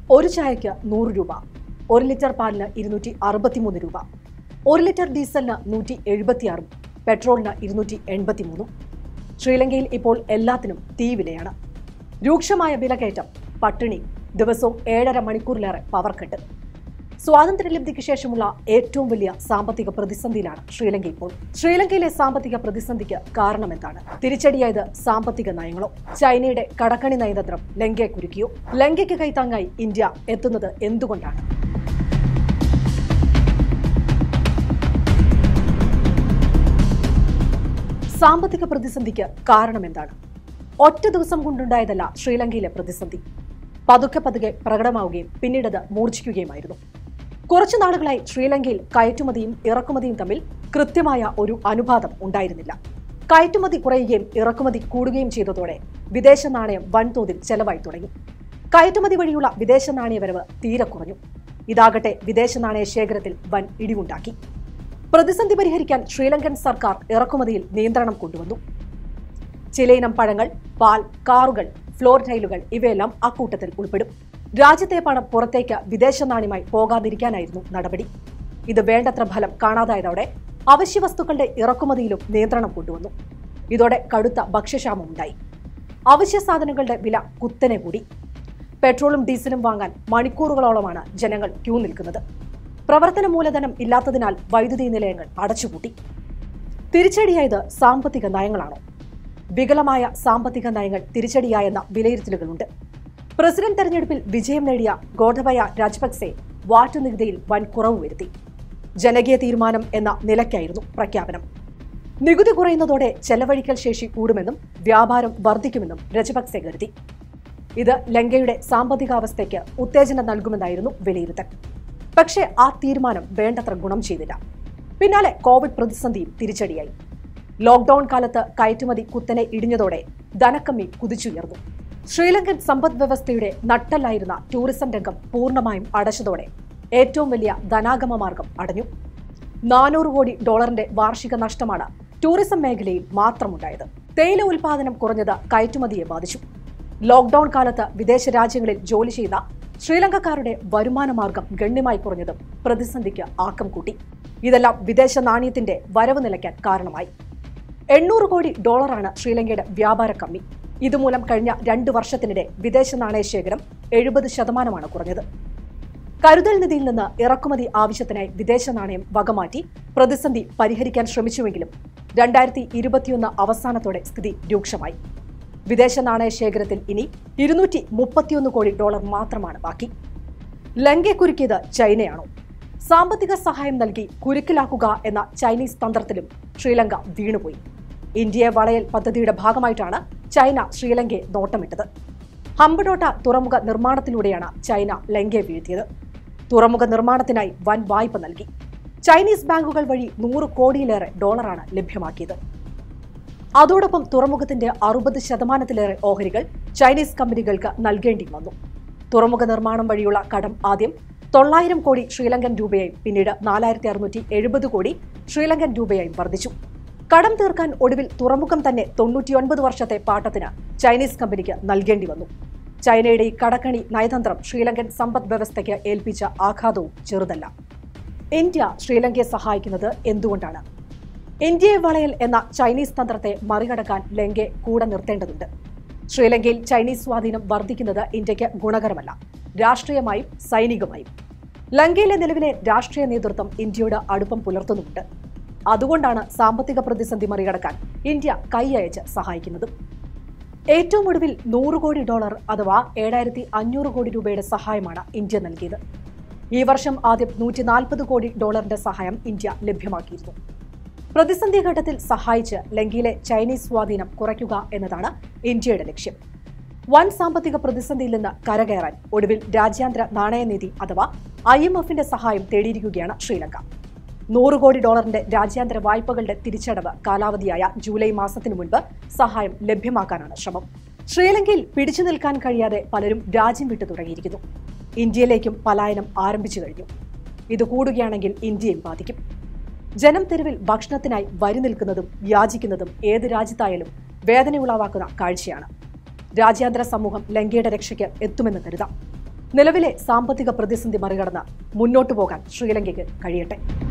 ഒരു ചായയ്ക്ക് നൂറ് രൂപ ഒരു ലിറ്റർ പാലിന് ഇരുന്നൂറ്റി അറുപത്തിമൂന്ന് രൂപ ഒരു ലിറ്റർ ഡീസലിന് നൂറ്റി എഴുപത്തിയാറും പെട്രോളിന് ഇരുന്നൂറ്റി എൺപത്തിമൂന്നും ശ്രീലങ്കയിൽ ഇപ്പോൾ എല്ലാത്തിനും തീ വിലയാണ് രൂക്ഷമായ വിലക്കയറ്റം പട്ടിണി ദിവസവും ഏഴര മണിക്കൂറിലേറെ പവർ കട്ട് സ്വാതന്ത്ര്യലബ്ധിക്ക് ശേഷമുള്ള ഏറ്റവും വലിയ സാമ്പത്തിക പ്രതിസന്ധിയിലാണ് ശ്രീലങ്ക ഇപ്പോൾ ശ്രീലങ്കയിലെ സാമ്പത്തിക പ്രതിസന്ധിക്ക് കാരണമെന്താണ് തിരിച്ചടിയായത് സാമ്പത്തിക നയങ്ങളോ ചൈനയുടെ കടക്കണി നയതന്ത്രം ലങ്കയെ കുരുക്കിയോ ലങ്കയ്ക്ക് കൈത്താങ്ങായി ഇന്ത്യ എത്തുന്നത് എന്തുകൊണ്ടാണ് സാമ്പത്തിക പ്രതിസന്ധിക്ക് കാരണമെന്താണ് ഒറ്റ ദിവസം കൊണ്ടുണ്ടായതല്ല ശ്രീലങ്കയിലെ പ്രതിസന്ധി പതുക്കെ പതുക്കെ പ്രകടമാവുകയും പിന്നീടത് മൂർച്ഛിക്കുകയുമായിരുന്നു കുറച്ചു നാളുകളായി ശ്രീലങ്കയിൽ കയറ്റുമതിയും ഇറക്കുമതിയും തമ്മിൽ കൃത്യമായ ഒരു അനുപാതം ഉണ്ടായിരുന്നില്ല കയറ്റുമതി കുറയുകയും ഇറക്കുമതി കൂടുകയും ചെയ്തതോടെ വിദേശ നാണയം വൻതോതിൽ ചെലവായി തുടങ്ങി കയറ്റുമതി വഴിയുള്ള വിദേശ നാണയവരവ് തീരെ കുറഞ്ഞു ഇതാകട്ടെ വിദേശ നാണയ ശേഖരത്തിൽ വൻ ഇടിവുണ്ടാക്കി പ്രതിസന്ധി പരിഹരിക്കാൻ ശ്രീലങ്കൻ സർക്കാർ ഇറക്കുമതിയിൽ നിയന്ത്രണം കൊണ്ടുവന്നു ചിലയിനം പഴങ്ങൾ പാൽ കാറുകൾ ഫ്ലോർ ടൈലുകൾ ഇവയെല്ലാം അക്കൂട്ടത്തിൽ ഉൾപ്പെടും രാജ്യത്തെ പണം പുറത്തേക്ക് വിദേശ നാണ്യമായി പോകാതിരിക്കാനായിരുന്നു നടപടി ഇത് വേണ്ടത്ര ഫലം കാണാതായതോടെ അവശ്യ വസ്തുക്കളുടെ ഇറക്കുമതിയിലും നിയന്ത്രണം കൊണ്ടുവന്നു ഇതോടെ കടുത്ത ഭക്ഷ്യക്ഷാമമുണ്ടായി അവശ്യ സാധനങ്ങളുടെ വില കുത്തനെ കൂടി പെട്രോളും ഡീസലും വാങ്ങാൻ മണിക്കൂറുകളോളമാണ് ജനങ്ങൾ ക്യൂ നിൽക്കുന്നത് പ്രവർത്തന മൂലധനം ഇല്ലാത്തതിനാൽ വൈദ്യുതി നിലയങ്ങൾ അടച്ചുപൂട്ടി തിരിച്ചടിയായത് സാമ്പത്തിക നയങ്ങളാണോ വികലമായ സാമ്പത്തിക നയങ്ങൾ തിരിച്ചടിയായെന്ന വിലയിരുത്തലുകളുണ്ട് പ്രസിഡന്റ് തെരഞ്ഞെടുപ്പിൽ വിജയം നേടിയ ഗോഡബയ രാജപക്സെ വാറ്റ് നികുതിയിൽ വൻ കുറവ് വരുത്തി ജനകീയ തീരുമാനം എന്ന നിലയ്ക്കായിരുന്നു പ്രഖ്യാപനം നികുതി കുറയുന്നതോടെ ചെലവഴിക്കൽ ശേഷി കൂടുമെന്നും വ്യാപാരം വർദ്ധിക്കുമെന്നും രജപക്സെ കരുതി ഇത് ലങ്കയുടെ സാമ്പത്തികാവസ്ഥയ്ക്ക് ഉത്തേജനം നൽകുമെന്നായിരുന്നു വിലയിരുത്തൽ പക്ഷേ ആ തീരുമാനം വേണ്ടത്ര ഗുണം ചെയ്തില്ല പിന്നാലെ കോവിഡ് പ്രതിസന്ധിയും തിരിച്ചടിയായി ലോക്ഡൌൺ കാലത്ത് കയറ്റുമതി കുത്തനെ ഇടിഞ്ഞതോടെ ധനക്കമ്മി കുതിച്ചുയർന്നു ശ്രീലങ്കൻ സമ്പദ് വ്യവസ്ഥയുടെ നട്ടല്ലായിരുന്ന ടൂറിസം രംഗം പൂർണ്ണമായും അടച്ചതോടെ ഏറ്റവും വലിയ ധനാഗമ മാർഗം അടഞ്ഞു നാനൂറ് കോടി ഡോളറിന്റെ വാർഷിക നഷ്ടമാണ് ടൂറിസം മേഖലയിൽ മാത്രമുണ്ടായത് തേയില ഉൽപാദനം കുറഞ്ഞത് കയറ്റുമതിയെ ബാധിച്ചു ലോക്ഡൌൺ കാലത്ത് വിദേശ രാജ്യങ്ങളിൽ ജോലി ചെയ്യുന്ന ശ്രീലങ്കക്കാരുടെ വരുമാന മാർഗം ഗണ്യമായി കുറഞ്ഞതും പ്രതിസന്ധിക്ക് ആക്കം കൂട്ടി ഇതെല്ലാം വിദേശ നാണയത്തിന്റെ വരവ് നിലയ്ക്കാൻ കാരണമായി എണ്ണൂറ് കോടി ഡോളറാണ് ശ്രീലങ്കയുടെ വ്യാപാര കമ്മി ഇതുമൂലം കഴിഞ്ഞ രണ്ട് വർഷത്തിനിടെ വിദേശ നാണയ ശേഖരം എഴുപത് ശതമാനമാണ് കുറഞ്ഞത് കരുതൽ നിധിയിൽ നിന്ന് ഇറക്കുമതി ആവശ്യത്തിനായി വിദേശ നാണയം വകമാറ്റി പ്രതിസന്ധി പരിഹരിക്കാൻ ശ്രമിച്ചുവെങ്കിലും രണ്ടായിരത്തി ഇരുപത്തിയൊന്ന് അവസാനത്തോടെ സ്ഥിതി രൂക്ഷമായി വിദേശ നാണയ ശേഖരത്തിൽ ഇനി ഇരുന്നൂറ്റി മുപ്പത്തിയൊന്ന് കോടി ഡോളർ മാത്രമാണ് ബാക്കി ലങ്കയെ കുരുക്കിയത് ചൈനയാണോ സാമ്പത്തിക സഹായം നൽകി കുരുക്കിലാക്കുക എന്ന ചൈനീസ് തന്ത്രത്തിലും ശ്രീലങ്ക വീണുപോയി ഇന്ത്യയെ വളയൽ പദ്ധതിയുടെ ഭാഗമായിട്ടാണ് ചൈന ശ്രീലങ്കയെ നോട്ടമിട്ടത് ഹമ്പഡോട്ട തുറമുഖ നിർമ്മാണത്തിലൂടെയാണ് ചൈന ലങ്കയെ വീഴ്ത്തിയത് തുറമുഖ നിർമ്മാണത്തിനായി വൻ വായ്പ നൽകി ചൈനീസ് ബാങ്കുകൾ വഴി നൂറ് കോടിയിലേറെ ഡോളറാണ് ലഭ്യമാക്കിയത് അതോടൊപ്പം തുറമുഖത്തിന്റെ അറുപത് ശതമാനത്തിലേറെ ഓഹരികൾ ചൈനീസ് കമ്പനികൾക്ക് നൽകേണ്ടി വന്നു തുറമുഖ നിർമ്മാണം വഴിയുള്ള കടം ആദ്യം തൊള്ളായിരം കോടി ശ്രീലങ്കൻ രൂപയായും പിന്നീട് നാലായിരത്തി അറുന്നൂറ്റി എഴുപത് കോടി ശ്രീലങ്കൻ രൂപയായും വർദ്ധിച്ചു കടം തീർക്കാൻ ഒടുവിൽ തുറമുഖം തന്നെ തൊണ്ണൂറ്റിയൊൻപത് വർഷത്തെ പാട്ടത്തിന് ചൈനീസ് കമ്പനിക്ക് നൽകേണ്ടി വന്നു ചൈനയുടെ ഈ കടക്കണി നയതന്ത്രം ശ്രീലങ്കൻ സമ്പദ് വ്യവസ്ഥയ്ക്ക് ഏൽപ്പിച്ച ആഘാതവും ചെറുതല്ല ഇന്ത്യ ശ്രീലങ്കയെ സഹായിക്കുന്നത് എന്തുകൊണ്ടാണ് ഇന്ത്യയെ വളയൽ എന്ന ചൈനീസ് തന്ത്രത്തെ മറികടക്കാൻ ലങ്കയെ കൂടെ നിർത്തേണ്ടതുണ്ട് ശ്രീലങ്കയിൽ ചൈനീസ് സ്വാധീനം വർദ്ധിക്കുന്നത് ഇന്ത്യക്ക് ഗുണകരമല്ല രാഷ്ട്രീയമായും സൈനികമായും ലങ്കയിലെ നിലവിലെ രാഷ്ട്രീയ നേതൃത്വം ഇന്ത്യയോട് അടുപ്പം പുലർത്തുന്നുമുണ്ട് അതുകൊണ്ടാണ് സാമ്പത്തിക പ്രതിസന്ധി മറികടക്കാൻ ഇന്ത്യ കൈയയച്ച് സഹായിക്കുന്നതും ഏറ്റവും ഒടുവിൽ നൂറ് കോടി ഡോളർ അഥവാ ഏഴായിരത്തി അഞ്ഞൂറ് കോടി രൂപയുടെ സഹായമാണ് ഇന്ത്യ നൽകിയത് ഈ വർഷം ആദ്യം നൂറ്റി നാൽപ്പത് കോടി ഡോളറിന്റെ സഹായം ഇന്ത്യ ലഭ്യമാക്കിയിരുന്നു പ്രതിസന്ധി ഘട്ടത്തിൽ സഹായിച്ച് ലങ്കയിലെ ചൈനീസ് സ്വാധീനം കുറയ്ക്കുക എന്നതാണ് ഇന്ത്യയുടെ ലക്ഷ്യം വൻ സാമ്പത്തിക പ്രതിസന്ധിയിൽ നിന്ന് കരകയറാൻ ഒടുവിൽ രാജ്യാന്തര നാണയനിധി അഥവാ ഐ എം എഫിന്റെ സഹായം തേടിയിരിക്കുകയാണ് ശ്രീലങ്ക നൂറ് കോടി ഡോളറിന്റെ രാജ്യാന്തര വായ്പകളുടെ തിരിച്ചടവ് കാലാവധിയായ ജൂലൈ മാസത്തിനു മുൻപ് സഹായം ലഭ്യമാക്കാനാണ് ശ്രമം ശ്രീലങ്കയിൽ പിടിച്ചു നിൽക്കാൻ കഴിയാതെ പലരും രാജ്യം വിട്ടു തുടങ്ങിയിരിക്കുന്നു ഇന്ത്യയിലേക്കും പലായനം ആരംഭിച്ചു കഴിഞ്ഞു ഇത് കൂടുകയാണെങ്കിൽ ഇന്ത്യയും ബാധിക്കും ജനം തെരുവിൽ ഭക്ഷണത്തിനായി വരി നിൽക്കുന്നതും യാചിക്കുന്നതും ഏത് രാജ്യത്തായാലും വേദന ഉളവാക്കുന്ന കാഴ്ചയാണ് രാജ്യാന്തര സമൂഹം ലങ്കയുടെ രക്ഷയ്ക്ക് എത്തുമെന്ന് കരുതാം നിലവിലെ സാമ്പത്തിക പ്രതിസന്ധി മറികടന്ന് മുന്നോട്ടു പോകാൻ ശ്രീലങ്കയ്ക്ക് കഴിയട്ടെ